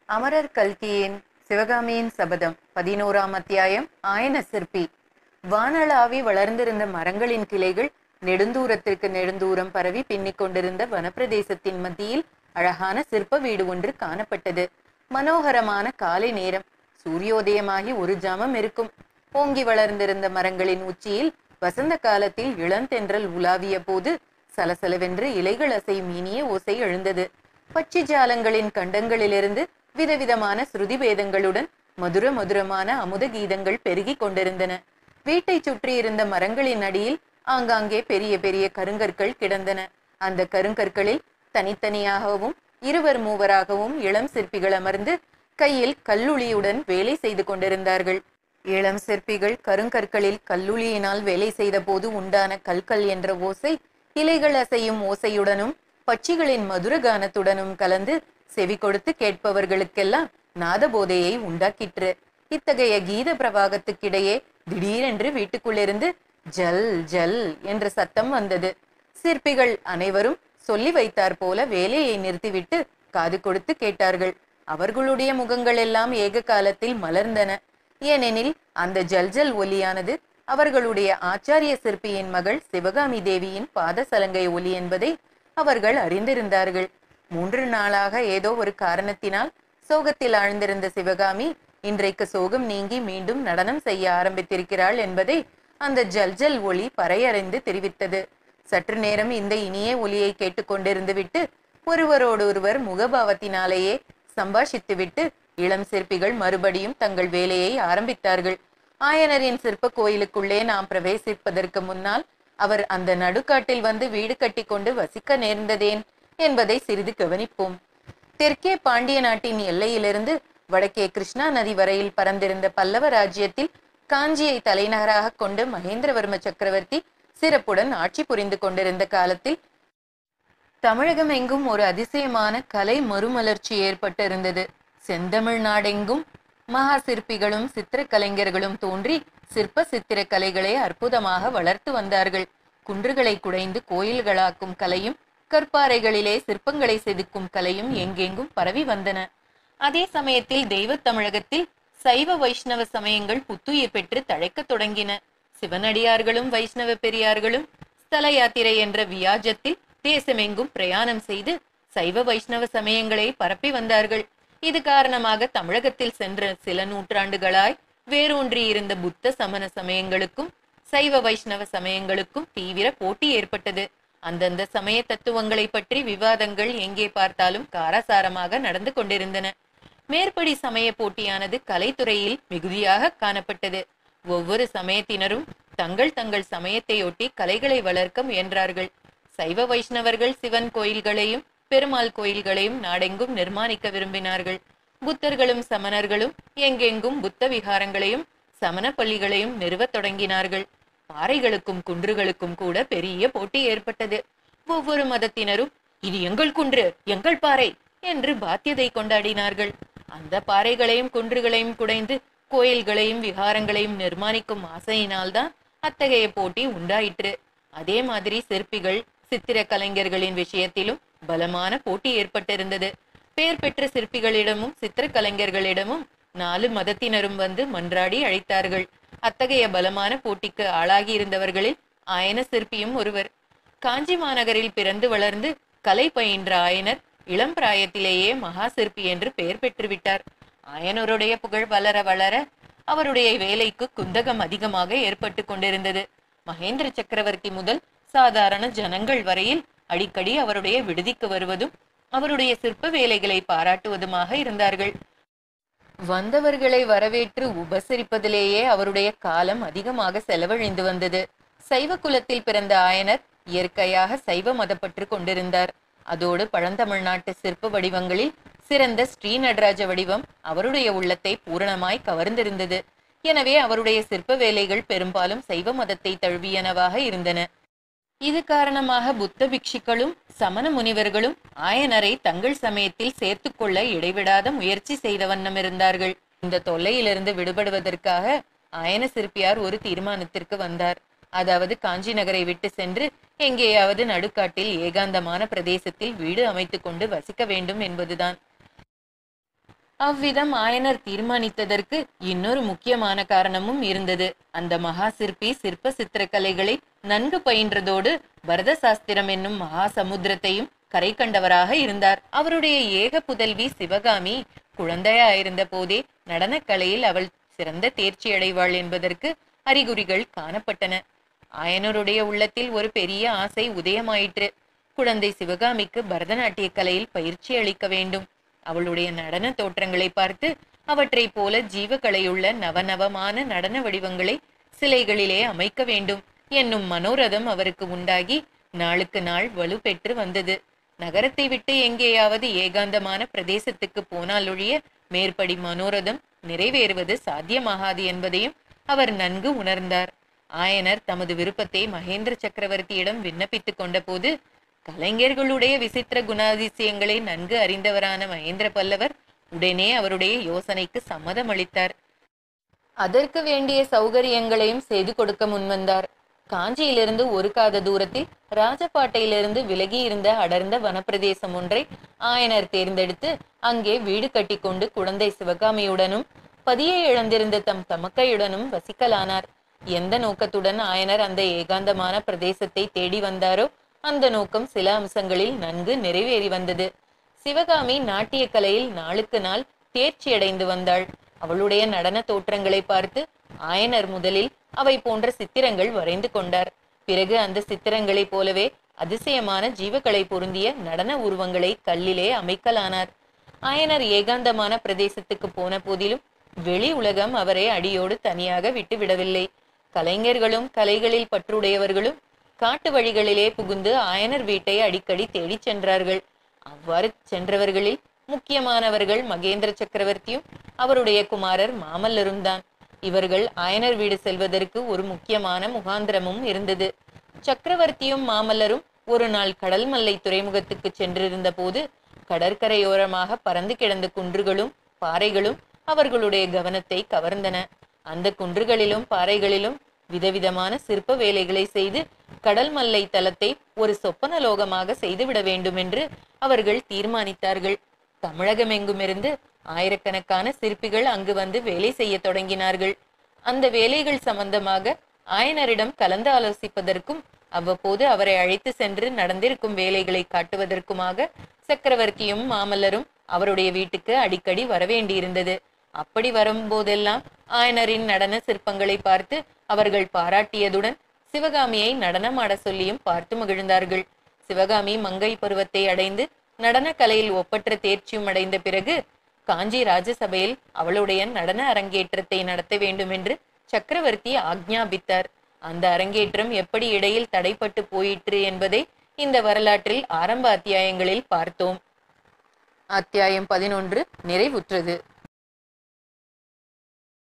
அமரர் கல்கியின் சிவகாமியின் சபதம் பதினோராம் அத்தியாயம் ஆயன சிற்பி வானளாவி வளர்ந்திருந்த மரங்களின் கிளைகள் நெடுந்தூரத்திற்கு நெடுந்தூரம் பரவி பின்னிக் கொண்டிருந்த வனப்பிரதேசத்தின் மத்தியில் அழகான சிற்ப வீடு ஒன்று காணப்பட்டது மனோகரமான காலை நேரம் சூரியோதயமாகி ஒரு ஜாமம் இருக்கும் ஓங்கி வளர்ந்திருந்த மரங்களின் உச்சியில் வசந்த காலத்தில் இளந்தென்றல் உலாவிய போது சலசலவென்று இலைகள் அசையும் இனிய ஓசை எழுந்தது பட்சி ஜாலங்களின் கண்டங்களிலிருந்து விதவிதமான ஸ்ருதி பேதங்களுடன் மதுர மதுரமான அமுத கீதங்கள் பெருகிக் கொண்டிருந்தன வீட்டை சுற்றி இருந்த மரங்களின் அடியில் ஆங்காங்கே பெரிய பெரிய கருங்கற்கள் கிடந்தன அந்த கருங்கற்களில் தனித்தனியாகவும் இருவர் மூவராகவும் இளம் சிற்பிகள் அமர்ந்து கையில் கல்லுளியுடன் வேலை செய்து கொண்டிருந்தார்கள் இளம் சிற்பிகள் கருங்கற்களில் கல்லுளியினால் வேலை செய்த போது உண்டான கல்கல் என்ற ஓசை இலைகள் அசையும் ஓசையுடனும் பட்சிகளின் மதுர கானத்துடனும் கலந்து செவி கொடுத்து கேட்பவர்களுக்கெல்லாம் நாதபோதையை உண்டாக்கிற்று இத்தகைய கீத பிரவாகத்துக்கிடையே திடீரென்று வீட்டுக்குள்ளிருந்து ஜல் ஜல் என்ற சத்தம் வந்தது சிற்பிகள் அனைவரும் சொல்லி வைத்தார் போல வேலையை நிறுத்திவிட்டு காது கொடுத்து கேட்டார்கள் அவர்களுடைய முகங்கள் எல்லாம் ஏக காலத்தில் மலர்ந்தன ஏனெனில் அந்த ஜல்ஜல் ஒலியானது அவர்களுடைய ஆச்சாரிய சிற்பியின் மகள் சிவகாமி தேவியின் பாத சலங்கை ஒலி என்பதை அவர்கள் அறிந்திருந்தார்கள் மூன்று நாளாக ஏதோ ஒரு காரணத்தினால் சோகத்தில் ஆழ்ந்திருந்த சிவகாமி இன்றைக்கு சோகம் நீங்கி மீண்டும் நடனம் செய்ய ஆரம்பித்திருக்கிறாள் என்பதை அந்த ஜல்ஜல் ஒளி பறையறைந்து தெரிவித்தது சற்று நேரம் இந்த இனிய ஒலியை கேட்டுக்கொண்டிருந்து விட்டு ஒருவரோடு ஒருவர் முகபாவத்தினாலேயே சம்பாஷித்துவிட்டு இளம் சிற்பிகள் மறுபடியும் தங்கள் வேலையை ஆரம்பித்தார்கள் ஆயனரின் சிற்ப கோயிலுக்குள்ளே நாம் பிரவேசிப்பதற்கு முன்னால் அவர் அந்த நடுக்காட்டில் வந்து வீடு கட்டி கொண்டு வசிக்க நேர்ந்ததேன் என்பதை சிறிது கவனிப்போம் தெற்கே பாண்டிய நாட்டின் எல்லையிலிருந்து வடக்கே கிருஷ்ணா நதி வரையில் பறந்திருந்த பல்லவ ராஜ்யத்தில் காஞ்சியை தலைநகராக கொண்டு மகேந்திரவர்ம சக்கரவர்த்தி சிறப்புடன் ஆட்சி புரிந்து கொண்டிருந்த காலத்தில் தமிழகம் எங்கும் ஒரு அதிசயமான கலை மறுமலர்ச்சி ஏற்பட்டிருந்தது செந்தமிழ் நாடெங்கும் மகா சிற்பிகளும் சித்திர கலைஞர்களும் தோன்றி சிற்ப சித்திர கலைகளை அற்புதமாக வளர்த்து வந்தார்கள் குன்றுகளை குடைந்து கோயில்களாக்கும் கலையும் கற்பாறைகளிலே சிற்பங்களை செதுக்கும் கலையும் எங்கெங்கும் பரவி வந்தன அதே சமயத்தில் தெய்வ தமிழகத்தில் சைவ வைஷ்ணவ சமயங்கள் புத்துயிர் பெற்று தழைக்கத் தொடங்கின சிவனடியார்களும் வைஷ்ணவ பெரியார்களும் ஸ்தல யாத்திரை என்ற வியாஜத்தில் தேசமெங்கும் பிரயாணம் செய்து சைவ வைஷ்ணவ சமயங்களை பரப்பி வந்தார்கள் இது காரணமாக தமிழகத்தில் சென்ற சில நூற்றாண்டுகளாய் வேரூன்றி இருந்த புத்த சமண சமயங்களுக்கும் சைவ வைஷ்ணவ சமயங்களுக்கும் தீவிர போட்டி ஏற்பட்டது அந்தந்த சமய தத்துவங்களை பற்றி விவாதங்கள் எங்கே பார்த்தாலும் காரசாரமாக நடந்து கொண்டிருந்தன மேற்படி சமய போட்டியானது கலைத்துறையில் மிகுதியாக காணப்பட்டது ஒவ்வொரு சமயத்தினரும் தங்கள் தங்கள் சமயத்தையொட்டி கலைகளை வளர்க்க முயன்றார்கள் சைவ வைஷ்ணவர்கள் சிவன் கோயில்களையும் பெருமாள் கோயில்களையும் நாடெங்கும் நிர்மாணிக்க விரும்பினார்கள் புத்தர்களும் சமணர்களும் எங்கெங்கும் புத்த விகாரங்களையும் சமண பள்ளிகளையும் நிறுவத் தொடங்கினார்கள் பாறைகளுக்கும் குன்றுகளுக்கும் கூட பெரிய போட்டி ஏற்பட்டது ஒவ்வொரு மதத்தினரும் இது எங்கள் குன்று எங்கள் பாறை என்று பாத்தியதை கொண்டாடினார்கள் அந்த பாறைகளையும் குன்றுகளையும் குடைந்து கோயில்களையும் விகாரங்களையும் நிர்மாணிக்கும் ஆசையினால்தான் அத்தகைய போட்டி உண்டாயிற்று அதே மாதிரி சிற்பிகள் சித்திர கலைஞர்களின் விஷயத்திலும் பலமான போட்டி ஏற்பட்டிருந்தது பெயர் பெற்ற சிற்பிகளிடமும் சித்திர கலைஞர்களிடமும் நாலு மதத்தினரும் வந்து மன்றாடி அழைத்தார்கள் அத்தகைய பலமான போட்டிக்கு ஆளாகி இருந்தவர்களில் ஆயன சிற்பியும் ஒருவர் காஞ்சி மாநகரில் பிறந்து வளர்ந்து கலை பயின்ற ஆயனர் இளம் பிராயத்திலேயே மகா சிற்பி என்று பெயர் பெற்றுவிட்டார் ஆயனருடைய புகழ் வளர வளர அவருடைய வேலைக்கு குந்தகம் அதிகமாக ஏற்பட்டு கொண்டிருந்தது மகேந்திர சக்கரவர்த்தி முதல் சாதாரண ஜனங்கள் வரையில் அடிக்கடி அவருடைய விடுதிக்கு வருவதும் அவருடைய சிற்ப வேலைகளை பாராட்டுவதுமாக இருந்தார்கள் வந்தவர்களை வரவேற்று உபசரிப்பதிலேயே அவருடைய காலம் அதிகமாக செலவழிந்து வந்தது சைவ குலத்தில் பிறந்த ஆயனர் இயற்கையாக சைவ மதப்பற்று கொண்டிருந்தார் அதோடு பழந்தமிழ்நாட்டு சிற்ப வடிவங்களில் சிறந்த ஸ்ரீ நடராஜ வடிவம் அவருடைய உள்ளத்தை பூரணமாய் கவர்ந்திருந்தது எனவே அவருடைய சிற்ப வேலைகள் பெரும்பாலும் சைவ மதத்தை தழுவியனவாக இருந்தன இது காரணமாக புத்த பிக்ஷுக்களும் சமண முனிவர்களும் ஆயனரை தங்கள் சமயத்தில் சேர்த்துக்கொள்ள இடைவிடாத முயற்சி செய்த வண்ணம் இருந்தார்கள் இந்த தொல்லையிலிருந்து விடுபடுவதற்காக ஆயன சிற்பியார் ஒரு தீர்மானத்திற்கு வந்தார் அதாவது காஞ்சி நகரை விட்டு சென்று எங்கேயாவது நடுக்காட்டில் ஏகாந்தமான பிரதேசத்தில் வீடு அமைத்துக் கொண்டு வசிக்க வேண்டும் என்பதுதான் அவ்விதம் ஆயனர் தீர்மானித்ததற்கு இன்னொரு முக்கியமான காரணமும் இருந்தது அந்த மகா சிற்பி சிற்ப சித்திரக்கலைகளை நன்கு பயின்றதோடு பரத சாஸ்திரம் என்னும் மகா சமுத்திரத்தையும் கரை கண்டவராக இருந்தார் அவருடைய ஏக புதல்வி சிவகாமி குழந்தையாயிருந்த போதே நடனக்கலையில் அவள் சிறந்த தேர்ச்சி அடைவாள் என்பதற்கு அறிகுறிகள் காணப்பட்டன ஆயனருடைய உள்ளத்தில் ஒரு பெரிய ஆசை உதயமாயிற்று குழந்தை சிவகாமிக்கு பரதநாட்டிய கலையில் பயிற்சி அளிக்க வேண்டும் அவளுடைய நடன தோற்றங்களை பார்த்து அவற்றைப் போல ஜீவகலையுள்ள நவநவமான நடன வடிவங்களை சிலைகளிலே அமைக்க வேண்டும் என்னும் மனோரதம் அவருக்கு உண்டாகி நாளுக்கு நாள் வலுப்பெற்று வந்தது நகரத்தை விட்டு எங்கேயாவது ஏகாந்தமான பிரதேசத்துக்கு போனாலொழிய மேற்படி மனோரதம் நிறைவேறுவது சாத்தியமாகாது என்பதையும் அவர் நன்கு உணர்ந்தார் ஆயனர் தமது விருப்பத்தை மகேந்திர சக்கரவர்த்தியிடம் விண்ணப்பித்துக் கொண்டபோது கலைஞர்களுடைய விசித்திர குணாதிசயங்களை நன்கு அறிந்தவரான மகேந்திர பல்லவர் உடனே அவருடைய யோசனைக்கு சம்மதம் அளித்தார் அதற்கு வேண்டிய சௌகரியங்களையும் செய்து கொடுக்க முன்வந்தார் காஞ்சியிலிருந்து ஒரு காத தூரத்தில் ராஜபாட்டையிலிருந்து விலகி இருந்த அடர்ந்த வனப்பிரதேசம் ஒன்றை ஆயனர் தேர்ந்தெடுத்து அங்கே வீடு கட்டிக்கொண்டு குழந்தை சிவகாமியுடனும் பதியை இழந்திருந்த தம் தமக்கையுடனும் வசிக்கலானார் எந்த நோக்கத்துடன் ஆயனர் அந்த ஏகாந்தமான பிரதேசத்தை தேடி வந்தாரோ அந்த நோக்கம் சில அம்சங்களில் நன்கு நிறைவேறி வந்தது சிவகாமி நாட்டிய கலையில் நாளுக்கு நாள் தேர்ச்சியடைந்து வந்தாள் அவளுடைய நடன தோற்றங்களை பார்த்து ஆயனர் முதலில் அவை போன்ற சித்திரங்கள் வரைந்து கொண்டார் பிறகு அந்த சித்திரங்களைப் போலவே அதிசயமான ஜீவக்கலை பொருந்திய நடன உருவங்களை கல்லிலே அமைக்கலானார் ஆயனர் ஏகாந்தமான பிரதேசத்துக்கு போன போதிலும் வெளி உலகம் அவரை அடியோடு தனியாக விட்டு விடவில்லை கலைஞர்களும் கலைகளில் பற்றுடையவர்களும் காட்டு வழிகளிலே புகுந்து ஆயனர் வீட்டை அடிக்கடி தேடிச் சென்றார்கள் அவ்வாறு சென்றவர்களில் முக்கியமானவர்கள் மகேந்திர சக்கரவர்த்தியும் அவருடைய குமாரர் மாமல்லரும் தான் இவர்கள் ஆயனர் வீடு செல்வதற்கு ஒரு முக்கியமான முகாந்திரமும் இருந்தது சக்கரவர்த்தியும் மாமல்லரும் ஒரு நாள் கடல் மல்லை துறைமுகத்துக்கு சென்றிருந்த போது கடற்கரையோரமாக பறந்து கிடந்த குன்றுகளும் பாறைகளும் அவர்களுடைய கவனத்தை கவர்ந்தன அந்த குன்றுகளிலும் பாறைகளிலும் விதவிதமான சிற்ப வேலைகளை செய்து கடல் மல்லை தலத்தை ஒரு சொப்பன லோகமாக செய்துவிட வேண்டும் என்று அவர்கள் தீர்மானித்தார்கள் தமிழகமெங்குமிருந்து ஆயிரக்கணக்கான சிற்பிகள் அங்கு வந்து வேலை செய்ய தொடங்கினார்கள் அந்த வேலைகள் சம்பந்தமாக ஆயனரிடம் கலந்து ஆலோசிப்பதற்கும் அவ்வப்போது அவரை அழைத்து சென்று நடந்திருக்கும் வேலைகளை காட்டுவதற்குமாக சக்கரவர்த்தியும் மாமல்லரும் அவருடைய வீட்டுக்கு அடிக்கடி வரவேண்டியிருந்தது அப்படி வரும்போதெல்லாம் ஆயனரின் நடன சிற்பங்களை பார்த்து அவர்கள் பாராட்டியதுடன் சிவகாமியை நடனமாட சொல்லியும் பார்த்து மகிழ்ந்தார்கள் சிவகாமி மங்கை பருவத்தை அடைந்து நடன கலையில் ஒப்பற்ற தேர்ச்சியும் அடைந்த பிறகு காஞ்சி ராஜசபையில் அவளுடைய நடன அரங்கேற்றத்தை நடத்த வேண்டும் என்று சக்கரவர்த்தி ஆக்ஞாபித்தார் அந்த அரங்கேற்றம் எப்படி இடையில் தடைப்பட்டு போயிற்று என்பதை இந்த வரலாற்றில் ஆரம்ப அத்தியாயங்களில் பார்த்தோம் அத்தியாயம் பதினொன்று நிறைவுற்றது